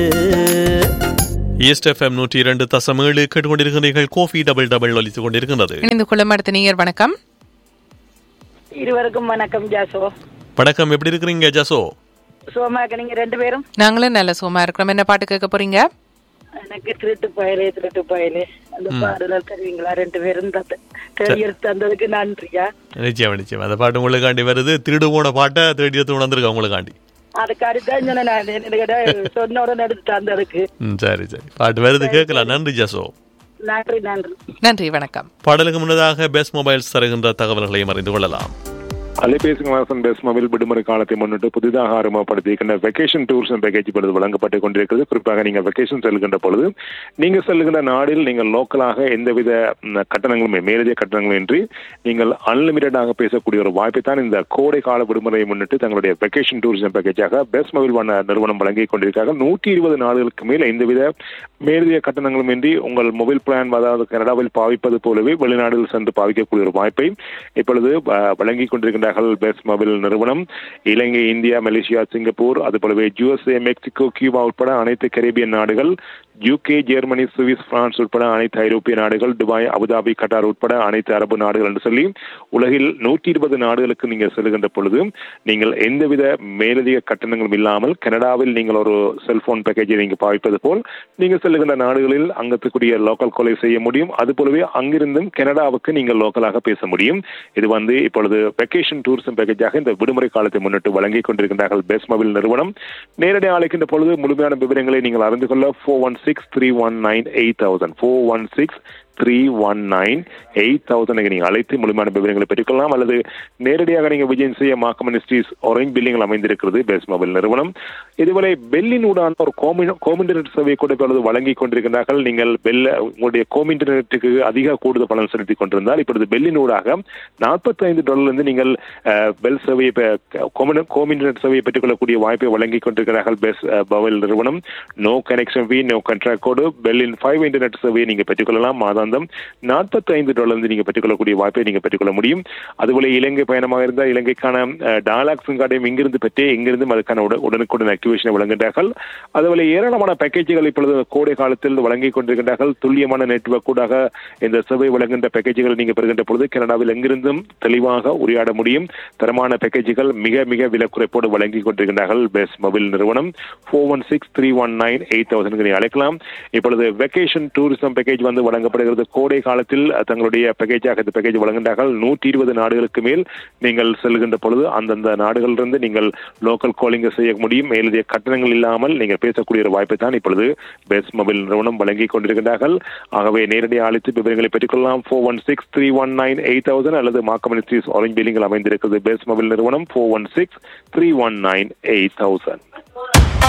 east FM நூற்றி இரண்டு தசம் ஏழு கேட்டுக்கொண்டிருக்கிறீர்கள் கோஃபி டபுள் டபுள் ஒலித்துக் கொண்டிருக்கின்றது இணைந்து கொள்ளும் அடுத்த நேயர் வணக்கம் இருவருக்கும் வணக்கம் ஜாசோ வணக்கம் எப்படி இருக்கிறீங்க ஜசோ சோமாக்க நீங்க ரெண்டு பேரும் நாங்களும் நல்ல சுகமா இருக்கிறோம் என்ன பாட்டு கேட்க போறீங்க எனக்கு திருட்டு பயலே திருட்டு பயலே அந்த பாடலர் தருவீங்களா ரெண்டு பேரும் தந்த தேடியர் தந்ததுக்கு நன்றியா நிச்சயம் நிச்சயம் அந்த பாட்டு உங்களுக்காண்டி வருது திருடு போன பாட்டை தேடி எடுத்து உணர்ந்துருக்கேன் உங்களுக்காண்டி அதுக்கு அடுத்தான் சொன்னேன் நான் எனக்கு சொன்ன உடனே எடுத்து தந்ததுக்கு ம் சரி சரி பாட்டு வருது கேட்கலாம் நன்றி ஜசோ நன்றி நன்றி நன்றி வணக்கம் பாடலுக்கு முன்னதாக பெஸ்ட் மொபைல்ஸ் தருகின்ற தகவல்களையும் அறிந்து கொள்ளலாம் அலைபேசி வாசன் பெஸ்ட் மொபைல் விடுமுறை காலத்தை முன்னிட்டு புதிதாக அறிமுகப்படுத்தியிருக்கின்ற வெக்கேஷன் டூர்ஸ் பேக்கேஜ் இப்பொழுது வழங்கப்பட்டுக் கொண்டிருக்கிறது குறிப்பாக நீங்கள் வெக்கேஷன் செல்கின்ற பொழுது நீங்கள் செல்கின்ற நாடில் நீங்கள் லோக்கலாக எந்தவித ம், கட்டணங்களுமே மேலதிக கட்டணங்களும் இன்றி நீங்கள் அன்லிமிட்டடாக பேசக்கூடிய ஒரு வாய்ப்பை தான் இந்த கோடை கால விடுமுறையை முன்னிட்டு தங்களுடைய வெக்கேஷன் டூரிசம் பேக்கேஜாக பெஸ்ட் மொபைல் வண்ண நிறுவனம் வழங்கிக் கொண்டிருக்கிறார்கள் நூற்றி இருபது நாடுகளுக்கு மேல் எந்தவித மேலதிக கட்டணங்களும் இன்றி உங்கள் மொபைல் பிளான் அதாவது கனடாவில் பாவிப்பது போலவே வெளிநாடுகள் சென்று பாவிக்கக்கூடிய ஒரு வாய்ப்பை இப்பொழுது அஹ், வழங்கிக் கொண்டிருக்கின்றார்கள் பெஸ்ட் மொபைல் நிறுவனம் இலங்கை இந்தியா மலேசியா சிங்கப்பூர் அதுபோலவே யுஎஸ்ஏ மெக்சிகோ கியூபா உட்பட அனைத்து கரீபியன் நாடுகள் யூகே ஜெர்மனி சுவிஸ் பிரான்ஸ் உட்பட அனைத்து ஐரோப்பிய நாடுகள் துபாய் அபுதாபி கட்டார் உட்பட அனைத்து அரபு நாடுகள் என்று சொல்லி உலகில் நூற்றி இருபது நாடுகளுக்கு நீங்கள் செல்கின்ற பொழுது நீங்கள் எந்தவித மேலதிக கட்டணங்களும் இல்லாமல் கனடாவில் நீங்கள் ஒரு செல்போன் பேக்கேஜை நீங்கள் பாவிப்பது போல் நீங்கள் செல்லுகின்ற நாடுகளில் அங்கத்துக்குரிய லோக்கல் கொலை செய்ய முடியும் அதுபோலவே அங்கிருந்தும் கனடாவுக்கு நீங்கள் லோக்கலாக பேச முடியும் இது வந்து இப்பொழுது வெக்கேஷன் டூரிசம் பேக்கேஜாக இந்த விடுமுறை காலத்தை முன்னிட்டு வழங்கிக் கொண்டிருக்கின்றார்கள் பெஸ்ட் மொபைல் நிறுவனம் நேரடி அழைக்கின்ற பொழுது முழுமையான விவரங்களை நீங்கள் அறிந்து கொள்ள four one six three one nine eight thousand four one six three one nine eight thousand நீங்கள் அழைத்து முழுமையான விவரங்களை பெற்றுக்கொள்ளலாம் அல்லது நேரடியாக நீங்கள் விஜயம் செய்ய மாக்கம் மினிஸ்ட்ரீஸ் ஒரேஞ்ச் பில்லிங்கில் அமைந்திருக்கிறது பெஸ்ட் மொபைல் நிறுவனம் இதுவரை பெல்லினூடான ஒரு கோமி கோமின்டர்நெட் சேவை கூட இப்பொழுது வழங்கிக் கொண்டிருக்கிறார்கள் நீங்கள் பெல்ல உங்களுடைய கோமின்டர்நெட்டுக்கு அதிக கூடுதல் பணம் செலுத்திக் கொண்டிருந்தால் இப்பொழுது பெல்லினூடாக நாற்பத்தைந்து டாலர்லேருந்து நீங்கள் அஹ், பெல் சேவையை பெ- கோமின் கோமின்டர்நெட் சேவையை பெற்றுக்கொள்ளக்கூடிய வாய்ப்பை வழங்கிக் கொண்டிருக்கிறார்கள் பெஸ்ட் மொபைல் நிறுவனம் no connection fee no contract கோடு பெல்லின் ஃபைவ் இன்டர்நெட் சேவையை நீங்கள் பெற்றுக்கொள்ளலாம் மாதாந்தம் நாற்பத்தி ஐந்து டாலர் நீங்கள் பெற்றுக்கொள்ளக்கூடிய வாய்ப்பை நீங்கள் பெற்றுக்கொள்ள முடியும் அதுபோல இலங்கை பயணமாக இருந்தால் இலங்கைக்கான டாலாக் சிம் கார்டையும் இங்கிருந்து பெற்றே இங்கிருந்தும் அதுக்கான உட- உடனுக்குடன் ஆக்டிவேஷனை வழங்குகின்றார்கள் அதுபோல ஏராளமான பேக்கேஜுகள் இப்பொழுது கோடை காலத்தில் வழங்கிக் கொண்டிருக்கின்றார்கள் துல்லியமான நெட்வொர்க் கூடாக இந்த சேவை வழங்குகின்ற பேக்கேஜுகள் நீங்கள் பெறுகின்ற பொழுது கனடாவில் எங்கிருந்தும் தெளிவாக உரையாட முடியும் தரமான பேக்கேஜுகள் மிக மிக விலை குறைப்போடு வழங்கிக் கொண்டிருக்கின்றார்கள் பெஸ்ட் மொபைல் நிறுவனம் four one six three one nine eight thousand அழைக்கலாம் இப்பொழுது வெக்கேஷன் டூரிசம் பேக்கேஜ் வந்து வழங்கப்படுகிறது கோடை காலத்தில் அஹ், தங்களுடைய பேக்கேஜாக இந்த பேக்கேஜ் வழங்குகின்றார்கள் நூற்றி இருபது நாடுகளுக்கு மேல் நீங்கள் செல்கின்ற பொழுது அந்தந்த நாடுகளிலிருந்து நீங்கள் லோக்கல் காலிங் செய்ய முடியும் மேலதிக கட்டணங்கள் இல்லாமல் நீங்கள் பேசக்கூடிய ஒரு வாய்ப்பை தான் இப்பொழுது பெஸ்ட் மொபைல் நிறுவனம் வழங்கிக் கொண்டிருக்கின்றார்கள் ஆகவே நேரடியாக அழைத்து விவரங்களை பெற்றுக்கொள்ளலாம் four one six three one nine eight thousand அல்லது மாக்கமினிஸ்ட்ரீஸ் ஆரஞ்ச் பில்லிங்கில் அமைந்திருக்கிறது பெஸ்ட் மொபைல் நிறுவனம் four one six three one nine eight thousand